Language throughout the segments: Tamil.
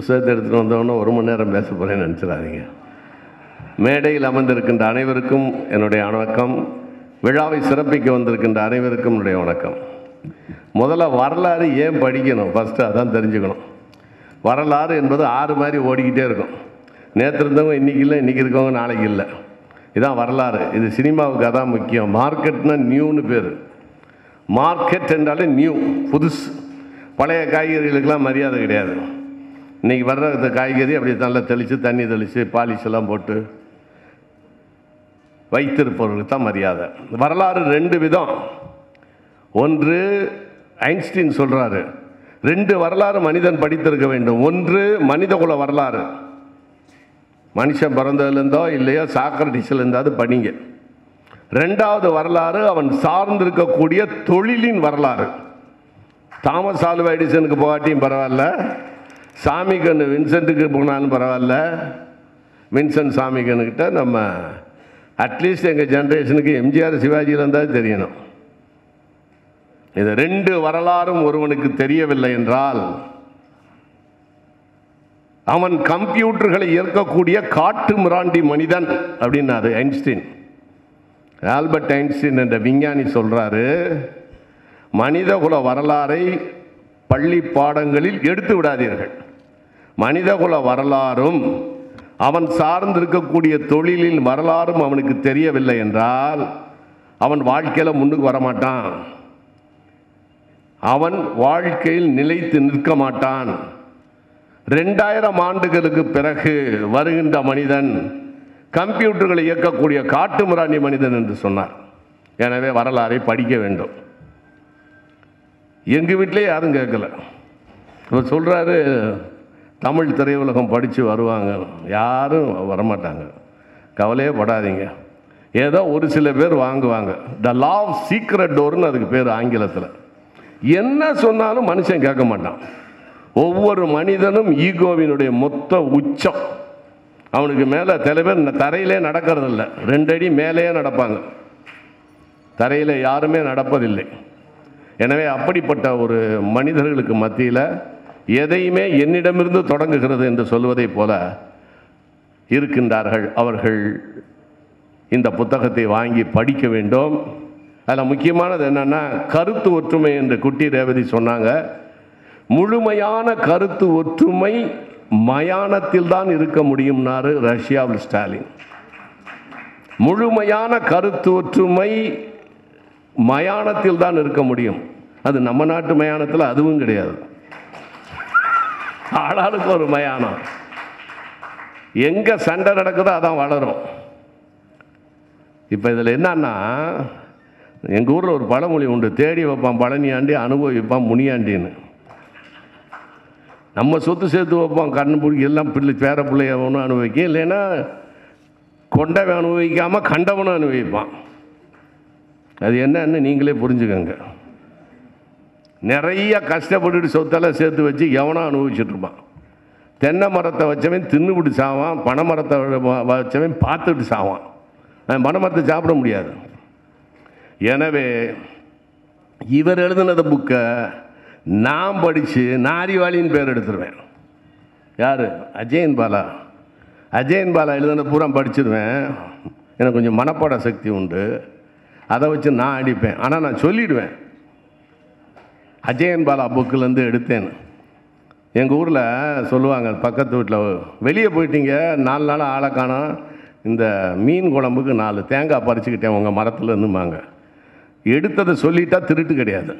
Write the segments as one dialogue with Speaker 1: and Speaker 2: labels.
Speaker 1: புஸ்தகத்தை எடுத்துகிட்டு வந்தவொன்னே ஒரு மணி நேரம் பேச போகிறேன்னு நினச்சிடாதீங்க மேடையில் அமர்ந்திருக்கின்ற அனைவருக்கும் என்னுடைய வணக்கம் விழாவை சிறப்பிக்க வந்திருக்கின்ற அனைவருக்கும் என்னுடைய வணக்கம் முதல்ல வரலாறு ஏன் படிக்கணும் ஃபஸ்ட்டு அதான் தெரிஞ்சுக்கணும் வரலாறு என்பது ஆறு மாதிரி ஓடிக்கிட்டே இருக்கும் நேற்று இருந்தவங்க இன்றைக்கி இல்லை இன்றைக்கி இருக்கவங்க நாளைக்கு இல்லை இதான் வரலாறு இது சினிமாவுக்கு அதான் முக்கியம் மார்க்கெட்னா நியூன்னு பேர் மார்க்கெட் என்றாலே நியூ புதுசு பழைய காய்கறிகளுக்கெல்லாம் மரியாதை கிடையாது இன்றைக்கி வர்ற இந்த காய்கறி அப்படி நல்லா தெளித்து தண்ணி தெளித்து பாலிஷ் எல்லாம் போட்டு வைத்திருப்பவர்களுக்கு தான் மரியாதை வரலாறு ரெண்டு விதம் ஒன்று ஐன்ஸ்டீன் சொல்கிறாரு ரெண்டு வரலாறு மனிதன் படித்திருக்க வேண்டும் ஒன்று மனிதகுல வரலாறு மனுஷன் பிறந்ததுலேருந்தோ இல்லையோ சாக்ரட்டிஸ்ல இருந்தாவது படிங்க ரெண்டாவது வரலாறு அவன் சார்ந்திருக்கக்கூடிய தொழிலின் வரலாறு தாமஸ் ஆல்வா எடிசனுக்கு போகாட்டியும் பரவாயில்ல சாமி கண்ணு வின்சென்ட்டுக்கு போனாலும் பரவாயில்ல வின்சென்ட் சாமி கண்ணுக்கிட்ட நம்ம அட்லீஸ்ட் எங்கள் ஜென்ரேஷனுக்கு எம்ஜிஆர் சிவாஜியில் இருந்தால் தெரியணும் இது ரெண்டு வரலாறும் ஒருவனுக்கு தெரியவில்லை என்றால் அவன் கம்ப்யூட்டர்களை இயக்கக்கூடிய காட்டு மிராண்டி மனிதன் அப்படின்னாரு ஐன்ஸ்டீன் ஆல்பர்ட் ஐன்ஸ்டீன் என்ற விஞ்ஞானி சொல்றாரு மனிதகுல வரலாறை பள்ளி பாடங்களில் எடுத்து விடாதீர்கள் மனிதகுல வரலாறும் அவன் சார்ந்திருக்கக்கூடிய தொழிலில் வரலாறும் அவனுக்கு தெரியவில்லை என்றால் அவன் வாழ்க்கையில் முன்னுக்கு வரமாட்டான் அவன் வாழ்க்கையில் நிலைத்து நிற்க மாட்டான் ரெண்டாயிரம் ஆண்டுகளுக்கு பிறகு வருகின்ற மனிதன் கம்ப்யூட்டர்களை இயக்கக்கூடிய காட்டுமிராண்டி மனிதன் என்று சொன்னார் எனவே வரலாறை படிக்க வேண்டும் எங்கள் வீட்டிலே யாரும் கேட்கல இவர் சொல்கிறாரு தமிழ் திரையுலகம் படித்து வருவாங்க யாரும் வரமாட்டாங்க கவலையே படாதீங்க ஏதோ ஒரு சில பேர் வாங்குவாங்க த லா ஆஃப் சீக்ரெட் டோர்னு அதுக்கு பேர் ஆங்கிலத்தில் என்ன சொன்னாலும் மனுஷன் கேட்க மாட்டான் ஒவ்வொரு மனிதனும் ஈகோவினுடைய மொத்த உச்சம் அவனுக்கு மேலே சில பேர் ந- தரையிலே நடக்கிறது இல்லை ரெண்டு அடி மேலேயே நடப்பாங்க தரையில் யாருமே நடப்பதில்லை எனவே அப்படிப்பட்ட ஒரு மனிதர்களுக்கு மத்தியில் எதையுமே என்னிடமிருந்து தொடங்குகிறது என்று சொல்வதைப் போல இருக்கின்றார்கள் அவர்கள் இந்த புத்தகத்தை வாங்கி படிக்க வேண்டும் அதில் முக்கியமானது என்னென்னா கருத்து ஒற்றுமை என்று குட்டி ரேவதி சொன்னாங்க முழுமையான கருத்து ஒற்றுமை மயானத்தில் தான் இருக்க முடியும்னாரு ரஷ்யாவில் ஸ்டாலின் முழுமையான கருத்து ஒற்றுமை மயானத்தில் தான் இருக்க முடியும் அது நம்ம நாட்டு மயானத்தில் அதுவும் கிடையாது ஆளாளுக்கு ஒரு மயானம் எங்கே சண்டை நடக்குதோ அதான் வளரும் இப்போ இதில் என்னன்னா எங்கள் ஊரில் ஒரு பழமொழி உண்டு தேடி வைப்பான் பழனியாண்டி அனுபவிப்பான் முனியாண்டின்னு நம்ம சொத்து சேர்த்து வைப்போம் கண்ணு பிடிக்க எல்லாம் பிள்ளை பேர பிள்ளைய ஒன்றும் அனுபவிக்கும் இல்லைன்னா கொண்டவன் அனுபவிக்காமல் கண்டவனும் அனுபவிப்பான் அது என்னன்னு நீங்களே புரிஞ்சுக்கங்க நிறைய கஷ்டப்பட்டுட்டு சொத்தெல்லாம் சேர்த்து வச்சு எவனோ அனுபவிச்சுட்டு இருப்பான் தென்னை மரத்தை வச்சவன் தின்னுபிட்டு சாவான் பனை மரத்தை வ- வச்சவன் பார்த்துட்டு சாவான் அவன் பனை மரத்தை சாப்பிட முடியாது எனவே இவர் எழுதினத புக்கை நான் படித்து நாரிவாளின்னு பேர் எடுத்துருவேன் யார் அஜயன் பாலா அஜயன் பாலா எழுதின பூரா படிச்சிருவேன் எனக்கு கொஞ்சம் மனப்பாட சக்தி உண்டு அதை வச்சு நான் அடிப்பேன் ஆனால் நான் சொல்லிடுவேன் அஜயன் பாலா புக்கிலேருந்து எடுத்தேன்னு எங்கள் ஊரில் சொல்லுவாங்க பக்கத்து வீட்டில் வெளியே போயிட்டீங்க நாலு நாள் ஆளை காணோம் இந்த மீன் குழம்புக்கு நாலு தேங்காய் பறிச்சுக்கிட்டேன் உங்கள் மரத்தில் இருந்துமாங்க எடுத்ததை சொல்லிட்டா திருட்டு கிடையாது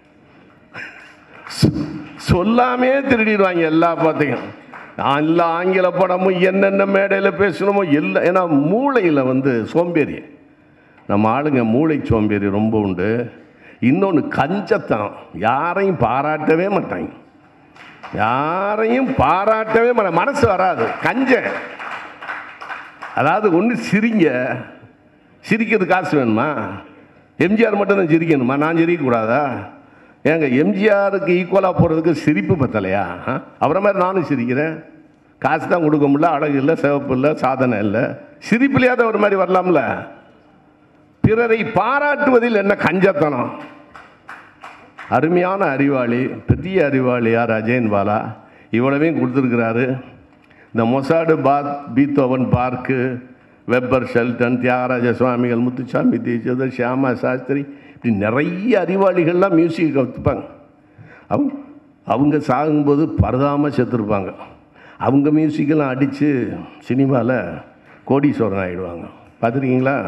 Speaker 1: சொ- சொல்லாமே திருடிடுவாங்க எல்லா பார்த்திங்க எல்லா ஆங்கில படமும் என்னென்ன மேடையில் பேசணுமோ எல்லா ஏன்னா மூளையில் வந்து சோம்பேறி நம்ம ஆளுங்க மூளை சோம்பேறி ரொம்ப உண்டு இன்னொன்று கஞ்சத்தனம் யாரையும் பாராட்டவே மாட்டாங்க யாரையும் பாராட்டவே மாட்டாங்க மனசு வராது கஞ்சன் அதாவது ஒன்று சிரிங்க சிரிக்கிறது காசு வேணுமா எம்ஜிஆர் மட்டும் தான் சிரிக்கணுமா நான் சிரிக்கக்கூடாதா ஏங்க எம்ஜிஆருக்கு ஈக்குவலாக போகிறதுக்கு சிரிப்பு பத்தலையா ஆ? அவரை மாதிரி நானும் சிரிக்கிறேன் காசு தான் கொடுக்க முடியல அழகு இல்லை சிவப்பு இல்லை சாதனை இல்லை சிரிப்புலையாவது ஒரு மாதிரி வரலாம்ல பிறரை பாராட்டுவதில் என்ன கஞ்சத்தனம் அருமையான அறிவாளி பெரிய அறிவாளி யார் அஜயன் பாலா இவ்வளவையும் கொடுத்துருக்கிறாரு இந்த மொசாடு பாத் பீத்தோவன் பார்க்கு வெப்பர் ஷெல்டன் தியாகராஜ சுவாமிகள் முத்துசாமி தீட்சிதர் ஷியாமா சாஸ்திரி இப்படி நிறைய அறிவாளிகள்லாம் மியூசிக் கற்றுப்பாங்க அவங்க அவங்க சாகும்போது பரதாமல் செத்துருப்பாங்க அவங்க மியூசிக்கெல்லாம் அடித்து சினிமாவில் கோடீஸ்வரன் ஆகிடுவாங்க பார்த்துருக்கீங்களா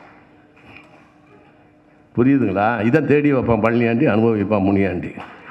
Speaker 1: புரியுதுங்களா இதான் தேடி வைப்பான் பழனியாண்டி அனுபவிப்பான் முனியாண்டி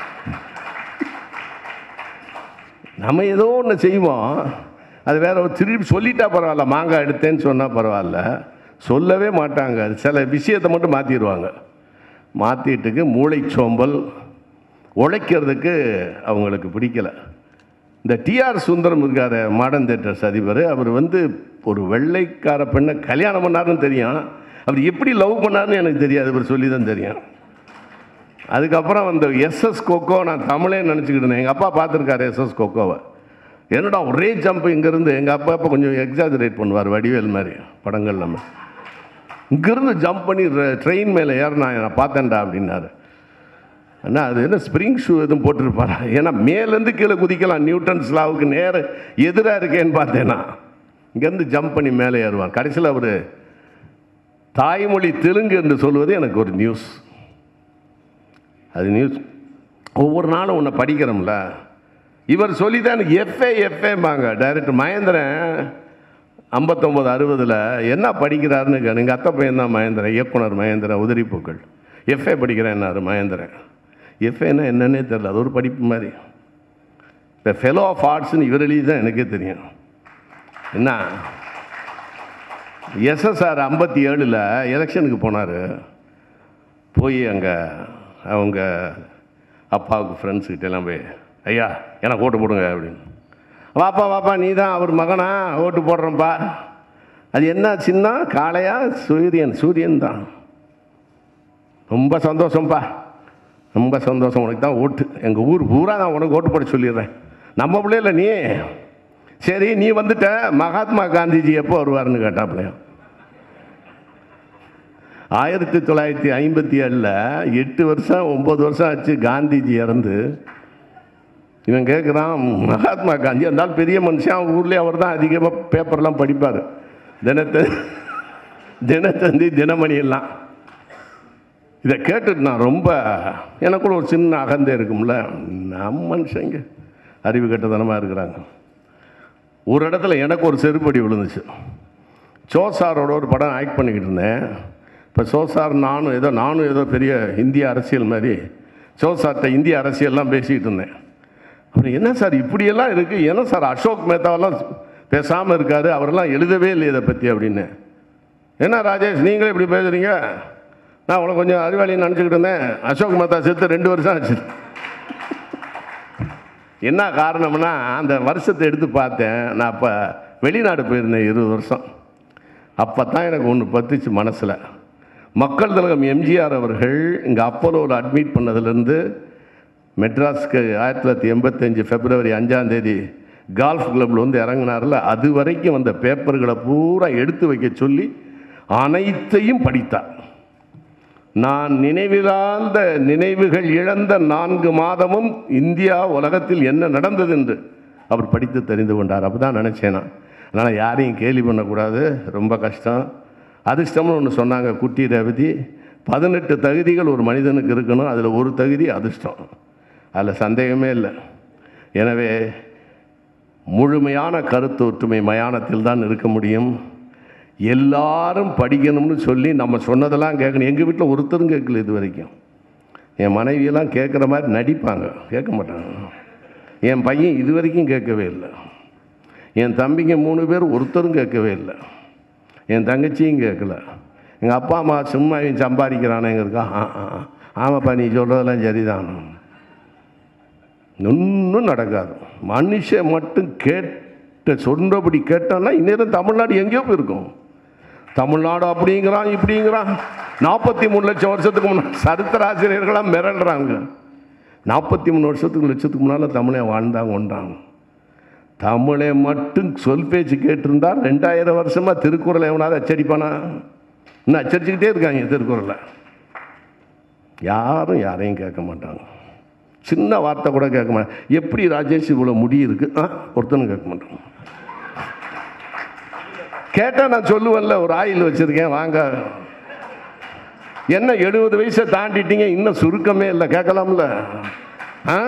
Speaker 1: நம்ம ஏதோ ஒன்று செய்வோம் அது வேற ஒரு திருப்பி சொல்லிட்டா பரவாயில்ல மாங்காய் எடுத்தேன்னு சொன்னால் பரவாயில்ல சொல்லவே மாட்டாங்க அது சில விஷயத்தை மட்டும் மாற்றிடுவாங்க மாற்றிட்டுக்கு மூளைச்சோம்பல் உழைக்கிறதுக்கு அவங்களுக்கு பிடிக்கல இந்த டிஆர் சுந்தரம் இருக்கார் மாடர்ன் தேட்டர்ஸ் அதிபர் அவர் வந்து ஒரு வெள்ளைக்கார பெண்ணை கல்யாணம் பண்ணாருன்னு தெரியும் அவர் எப்படி லவ் பண்ணாருன்னு எனக்கு தெரியாது அவர் சொல்லி தான் தெரியும் அதுக்கப்புறம் அந்த எஸ்எஸ் கொக்கோ நான் தமிழே நினச்சிக்கிட்டு இருந்தேன் எங்கள் அப்பா பார்த்துருக்காரு எஸ்எஸ் கொக்கோவை என்னடா ஒரே ஜம்ப் இங்கேருந்து எங்கள் அப்பா அப்பா கொஞ்சம் எக்ஸாஜரேட் பண்ணுவார் வடிவேல் மாதிரி படங்கள் நம்ம இங்கேருந்து ஜம்ப் பண்ணி ட்ரெயின் மேலே ஏறினா நான் பார்த்தேன்டா அப்படின்னாரு அண்ணா அது என்ன ஸ்ப்ரிங் ஷூ எதுவும் போட்டிருப்பாரா ஏன்னா மேலேருந்து கீழே குதிக்கலாம் நியூட்டன்ஸ் லாவுக்கு நேர எதிராக இருக்கேன்னு பார்த்தேன்னா இங்கேருந்து ஜம்ப் பண்ணி மேலே ஏறுவான் கடைசியில் அவர் தாய்மொழி தெலுங்கு என்று சொல்வது எனக்கு ஒரு நியூஸ் அது நியூஸ் ஒவ்வொரு நாளும் உன்னை படிக்கிறோம்ல இவர் சொல்லி தான் எனக்கு எஃப்ஏ எஃப்ஏம்பாங்க டைரக்டர் மகேந்திரன் ஐம்பத்தொம்போது அறுபதில் என்ன படிக்கிறாருன்னு கேளு எங்கள் அத்தை பையன் தான் மகேந்திரன் இயக்குனர் மகேந்திரன் உதிரிப்பூக்கள் எஃப்ஏ படிக்கிறேன்னாரு மகேந்திரன் எஃப்ஏன்னா என்னன்னே தெரியல அது ஒரு படிப்பு மாதிரி இப்போ ஃபெலோ ஆஃப் ஆர்ட்ஸ்னு இவர் எழுதி தான் எனக்கே தெரியும் என்ன எஸ்எஸ்ஆர் ஐம்பத்தி ஏழில் எலெக்ஷனுக்கு போனார் போய் அங்கே அவங்க அப்பாவுக்கு ஃப்ரெண்ட்ஸுக்கிட்ட எல்லாம் போய் ஐயா எனக்கு ஓட்டு போடுங்க அப்படின்னு வாப்பா வாப்பா நீ தான் அவர் மகனா ஓட்டு போடுறேன்ப்பா அது என்ன சின்ன காளையா சூரியன் சூரியன் தான் ரொம்ப சந்தோஷம்ப்பா ரொம்ப சந்தோஷம் உனக்கு தான் ஓட்டு எங்கள் ஊர் பூரா நான் உனக்கு ஓட்டு போட சொல்லிடுறேன் நம்ம பிள்ளையில நீ சரி நீ வந்துட்ட மகாத்மா காந்திஜி எப்போ வருவார்னு கேட்டாப்லையா ஆயிரத்தி தொள்ளாயிரத்தி ஐம்பத்தி ஏழில் எட்டு வருஷம் ஒம்பது வருஷம் ஆச்சு காந்திஜி இறந்து இவன் கேட்குறான் மகாத்மா காந்தி இருந்தாலும் பெரிய மனுஷன் அவன் ஊர்லேயே அவர் தான் அதிகமாக பேப்பர்லாம் படிப்பார் தினத்த தினத்தந்தி தினமணி எல்லாம் இதை கேட்டுட்டு நான் ரொம்ப எனக்குள்ள ஒரு சின்ன அகந்தை இருக்கும்ல நம்ம மனுஷங்க அறிவு கட்டத்தனமாக இருக்கிறாங்க ஒரு இடத்துல எனக்கு ஒரு செருப்படி விழுந்துச்சு சோசாரோட ஒரு படம் ஆக்ட் பண்ணிக்கிட்டு இருந்தேன் இப்போ சோசார் நானும் ஏதோ நானும் ஏதோ பெரிய இந்திய அரசியல் மாதிரி சோசார்கிட்ட இந்திய அரசியல்லாம் பேசிக்கிட்டு இருந்தேன் அப்புறம் என்ன சார் இப்படியெல்லாம் இருக்குது என்ன சார் அசோக் மேத்தாவெல்லாம் பேசாமல் இருக்காரு அவரெல்லாம் எழுதவே இல்லை இதை பற்றி அப்படின்னு என்ன ராஜேஷ் நீங்களே இப்படி பேசுகிறீங்க நான் உங்களை கொஞ்சம் அறிவாளின்னு நினச்சிக்கிட்டு இருந்தேன் அசோக் மேத்தா செத்து ரெண்டு வருஷம் ஆச்சு என்ன காரணம்னா அந்த வருஷத்தை எடுத்து பார்த்தேன் நான் அப்போ வெளிநாடு போயிருந்தேன் இருபது வருஷம் அப்போ தான் எனக்கு ஒன்று பத்துச்சு மனசில் மக்கள் திலகம் எம்ஜிஆர் அவர்கள் இங்கே அப்போலோவில் அட்மிட் பண்ணதுலேருந்து மெட்ராஸ்க்கு ஆயிரத்தி தொள்ளாயிரத்தி எண்பத்தஞ்சு பிப்ரவரி அஞ்சாம் தேதி கால்ஃப் கிளப்பில் வந்து இறங்கினார்ல அது வரைக்கும் வந்த பேப்பர்களை பூரா எடுத்து வைக்க சொல்லி அனைத்தையும் படித்தார் நான் நினைவிலாந்த நினைவுகள் இழந்த நான்கு மாதமும் இந்தியா உலகத்தில் என்ன நடந்தது என்று அவர் படித்து தெரிந்து கொண்டார் அப்போ தான் நினச்சேன் நான் அதனால் யாரையும் கேலி பண்ணக்கூடாது ரொம்ப கஷ்டம் அதிர்ஷ்டம்னு ஒன்று சொன்னாங்க குட்டி ரேவதி பதினெட்டு தகுதிகள் ஒரு மனிதனுக்கு இருக்கணும் அதில் ஒரு தகுதி அதிர்ஷ்டம் அதில் சந்தேகமே இல்லை எனவே முழுமையான கருத்து ஒற்றுமை மயானத்தில் தான் இருக்க முடியும் எல்லாரும் படிக்கணும்னு சொல்லி நம்ம சொன்னதெல்லாம் கேட்கணும் எங்கள் வீட்டில் ஒருத்தரும் கேட்கல இது வரைக்கும் என் மனைவியெல்லாம் கேட்குற மாதிரி நடிப்பாங்க கேட்க மாட்டாங்க என் பையன் இது வரைக்கும் கேட்கவே இல்லை என் தம்பிங்க மூணு பேர் ஒருத்தரும் கேட்கவே இல்லை என் தங்கச்சியும் கேட்கல எங்கள் அப்பா அம்மா சும்மா இவன் சம்பாதிக்கிறானேங்கிறக்கா ஆ ஆ ஆ. ஆமாப்பா நீ சொல்கிறதெல்லாம் சரிதான் ஒன்றும் நடக்காது மனுஷன் மட்டும் கேட்ட சொன்னபடி கேட்டான்னா இந்நேரம் தமிழ்நாடு எங்கேயோ போயிருக்கும் தமிழ்நாடு அப்படிங்கிறான் இப்படிங்கிறான் நாற்பத்தி மூணு லட்சம் வருஷத்துக்கு முன்னாடி சரித்திராசிரியர்களாக மிரள்றாங்க நாற்பத்தி மூணு வருஷத்துக்கு லட்சத்துக்கு முன்னால் தமிழை வாழ்ந்தாங்க கொண்டாங்க தமிழை மட்டும் சொல் பேச்சு கேட்டிருந்தா ரெண்டாயிரம் வருஷமாக திருக்குறளை எவனாவது அச்சடிப்பானா இன்னும் அச்சடிச்சுக்கிட்டே இருக்காங்க திருக்குறளை யாரும் யாரையும் கேட்க மாட்டாங்க சின்ன வார்த்தை கூட கேட்க மாட்டேன் எப்படி ராஜேஷ் இவ்வளோ முடி இருக்கு ஆ ஒருத்தனும் கேட்க மாட்டேன் கேட்டால் நான் சொல்லுவேன்ல ஒரு ஆயில் வச்சுருக்கேன் வாங்க என்ன எழுபது வயசை தாண்டிட்டீங்க இன்னும் சுருக்கமே இல்லை கேட்கலாம்ல ஆ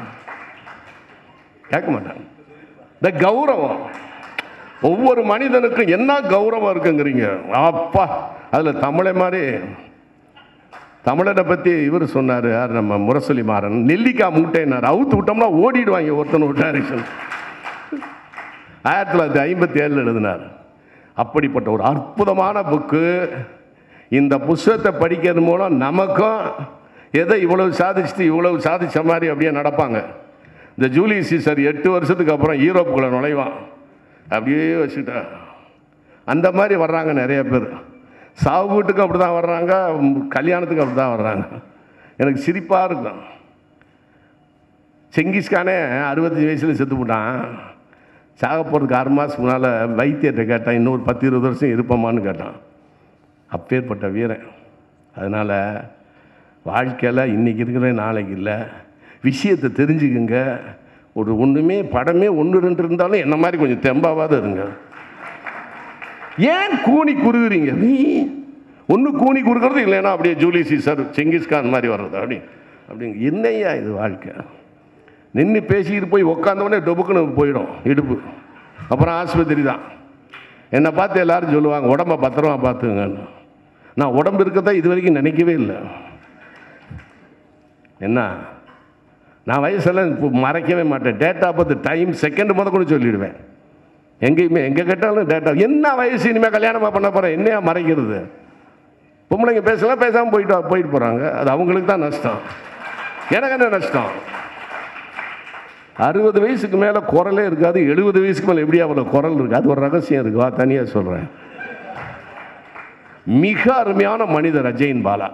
Speaker 1: கேட்க மாட்டாங்க இந்த கௌரவம் ஒவ்வொரு மனிதனுக்கும் என்ன கௌரவம் இருக்குங்கிறீங்க அப்பா அதில் தமிழை மாதிரி தமிழனை பற்றி இவர் சொன்னார் யார் நம்ம முரசொலி மாறன் நெல்லிக்காய் மூட்டைனார் அவுத்து விட்டோம்னா ஓடிடுவாங்க ஒருத்தன் விட்டாரு ஆயிரத்தி தொள்ளாயிரத்தி ஐம்பத்தி ஏழில் எழுதினார் அப்படிப்பட்ட ஒரு அற்புதமான புக்கு இந்த புஸ்தகத்தை படிக்கிறது மூலம் நமக்கும் எதை இவ்வளவு சாதிச்சுட்டு இவ்வளவு சாதிச்ச மாதிரி அப்படியே நடப்பாங்க இந்த ஜூலி சீசர் எட்டு வருஷத்துக்கு அப்புறம் யூரோப்புக்குள்ளே நுழைவான் அப்படியே வச்சுட்டா அந்த மாதிரி வர்றாங்க நிறைய பேர் சாவு வீட்டுக்கும் அப்படி தான் வர்றாங்க ம், கல்யாணத்துக்கும் அப்படி தான் வர்றாங்க எனக்கு சிரிப்பாக இருக்கும் செங்கிஸ்கானே அறுபத்தஞ்சு வயசில் செத்து போட்டான் சாக போகிறதுக்கு ஆறு மாதத்துக்கு முன்னால் வைத்தியத்தை கேட்டான் இன்னொரு பத்து இருபது வருஷம் இருப்போமான்னு கேட்டான் அப்பேற்பட்ட வீரன் அதனால் வாழ்க்கையில் இன்றைக்கி இருக்கிற நாளைக்கு இல்லை விஷயத்தை தெரிஞ்சுக்குங்க ஒரு ஒன்றுமே படமே ஒன்று ரெண்டு இருந்தாலும் என்ன மாதிரி கொஞ்சம் தெம்பாவாத இருங்க ஏன் கூனி குறுகுறீங்க நீ ஒன்று கூனி குறுக்கிறது இல்லைன்னா அப்படியே ஜூலி சீசர் செங்கிஸ்கான் மாதிரி வர்றது அப்படி அப்படிங்க என்னையா இது வாழ்க்கை நின்று பேசிக்கிட்டு போய் உட்காந்தவொடனே டொபுக்குன்னு போயிடும் இடுப்பு அப்புறம் ஆஸ்பத்திரி தான் என்னை பார்த்து எல்லாரும் சொல்லுவாங்க உடம்ப பத்திரமா பார்த்துங்கன்னு நான் உடம்பு இருக்கதா இது வரைக்கும் நினைக்கவே இல்லை என்ன நான் வயசெல்லாம் இப்போ மறைக்கவே மாட்டேன் டேட்டா பார்த்து டைம் செகண்ட் முத கூட சொல்லிடுவேன் எங்கேயுமே எங்கே கேட்டாலும் டேட்டா என்ன வயசு இனிமேல் கல்யாணமாக பண்ண போகிறேன் என்னையா மறைக்கிறது பொம்பளைங்க பேசலாம் பேசாமல் போயிட்டு போயிட்டு போகிறாங்க அது அவங்களுக்கு தான் நஷ்டம் எனக்கு என்ன நஷ்டம் அறுபது வயசுக்கு மேலே குரலே இருக்காது எழுபது வயசுக்கு மேலே எப்படி அவ்வளோ குரல் இருக்கு அது ஒரு ரகசியம் இருக்கு வா தனியாக சொல்கிறேன் மிக அருமையான மனிதர் அஜயன் பாலா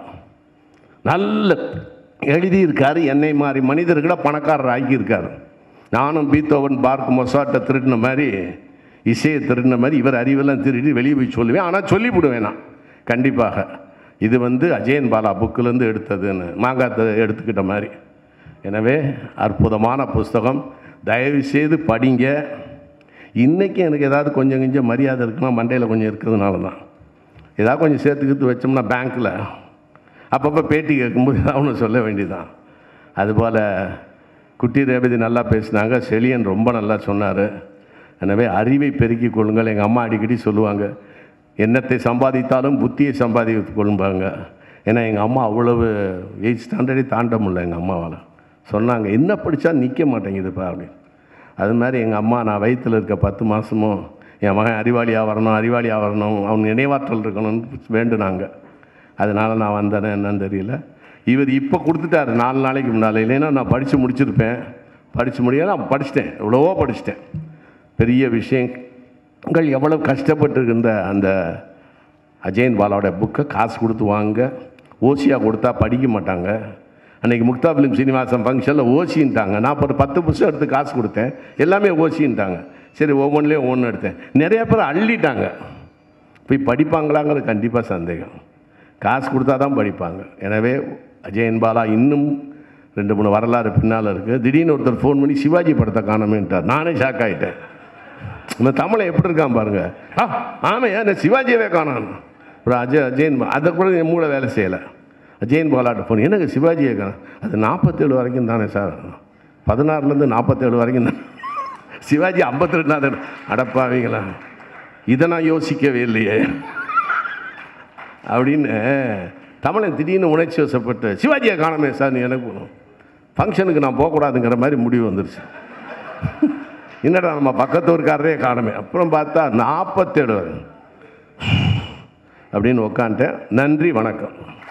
Speaker 1: நல்ல எழுதியிருக்காரு என்னை மாதிரி மனிதர்களை பணக்காரர் ஆக்கியிருக்காரு நானும் பீத்தோவன் பார்க் மொசாட்டை திருடின மாதிரி இசையை திருடின மாதிரி இவர் அறிவெல்லாம் திருடி வெளியே போய் சொல்லுவேன் ஆனால் சொல்லிவிடுவேன் நான் கண்டிப்பாக இது வந்து அஜயன் பாலா புக்கிலேருந்து எடுத்ததுன்னு மாங்காத்தை எடுத்துக்கிட்ட மாதிரி எனவே அற்புதமான புஸ்தகம் தயவு செய்து படிங்க இன்றைக்கி எனக்கு ஏதாவது கொஞ்சம் கொஞ்சம் மரியாதை இருக்குன்னா மண்டையில் கொஞ்சம் இருக்கிறதுனால தான் ஏதாவது கொஞ்சம் சேர்த்துக்கிட்டு வச்சோம்னா பேங்க்கில் அப்பப்போ பேட்டி கேட்கும்போது ஏதாவது ஒன்று சொல்ல வேண்டியதான் அதுபோல் குட்டி ரேவதி நல்லா பேசினாங்க செழியன் ரொம்ப நல்லா சொன்னார் எனவே அறிவை பெருக்கிக் கொள்ளுங்கள் எங்கள் அம்மா அடிக்கடி சொல்லுவாங்க எண்ணத்தை சம்பாதித்தாலும் புத்தியை சம்பாதித்துக் கொள்ளும்பாங்க ஏன்னா எங்கள் அம்மா அவ்வளவு எயிட் ஸ்டாண்டர்டே தாண்ட முடியல எங்கள் அம்மாவால் சொன்னாங்க என்ன படித்தா நிற்க மாட்டேங்குதுப்பா அப்படின்னு அது மாதிரி எங்கள் அம்மா நான் வயிற்றில் இருக்க பத்து மாதமும் என் மகன் அறிவாளியாக வரணும் அறிவாளியாக வரணும் அவன் நினைவாற்றல் இருக்கணும்னு வேண்டுனாங்க அதனால் நான் வந்தேனே என்னன்னு தெரியல இவர் இப்போ கொடுத்துட்டாரு நாலு நாளைக்கு முன்னால் இல்லைன்னா நான் படித்து முடிச்சிருப்பேன் படித்து முடியாது நான் படிச்சிட்டேன் எவ்வளவோ படிச்சிட்டேன் பெரிய விஷயங்கள் எவ்வளவு கஷ்டப்பட்டுருக்கின்ற அந்த அஜயன் பாலாவோட புக்கை காசு கொடுத்து வாங்க ஓசியாக கொடுத்தா படிக்க மாட்டாங்க அன்றைக்கி முக்தா ஃபிலிம் சீனிவாசன் ஃபங்க்ஷனில் ஓசின்ட்டாங்க நான் இப்போ ஒரு பத்து புஸ்தகம் எடுத்து காசு கொடுத்தேன் எல்லாமே ஓசின்ட்டாங்க சரி ஒவ்வொன்றுலேயும் ஒன்று எடுத்தேன் நிறைய பேர் அள்ளிட்டாங்க போய் படிப்பாங்களாங்கிறது கண்டிப்பாக சந்தேகம் காசு கொடுத்தா தான் படிப்பாங்க எனவே அஜயன் பாலா இன்னும் ரெண்டு மூணு வரலாறு பின்னால் இருக்குது திடீர்னு ஒருத்தர் ஃபோன் பண்ணி சிவாஜி படத்தை காணமேன்ட்டார் நானே ஷாக் ஆகிட்டேன் இந்த தமிழை எப்படி இருக்கான் பாருங்க ஆ ஆமையா இந்த சிவாஜியவே காணான் அப்புறம் அஜய் அஜயன் பா- அதை கூட என் மூளை வேலை செய்யலை அஜயன் பாலாட்ட ஃபோன் எனக்கு சிவாஜியை காணும் அது நாற்பத்தேழு வரைக்கும் தானே சார் பதினாறுலேருந்து நாற்பத்தேழு வரைக்கும் தான் சிவாஜி ஐம்பத்தி ரெண்டாவது அடப்பாவீங்களா இதை நான் யோசிக்கவே இல்லையே அப்படின்னு தமிழன் திடீர்னு உணர்ச்சி வசப்பட்டு சிவாஜியை காணமே சார் நீ எனக்கு போகணும் ஃபங்க்ஷனுக்கு நான் போகக்கூடாதுங்கிற மாதிரி முடிவு வந்துருச்சு என்னடா நம்ம பக்கத்து ஊருக்காரரே காணுமே அப்புறம் பார்த்தா நாற்பத்தேழு அப்படின்னு உக்காந்துட்டேன் நன்றி வணக்கம்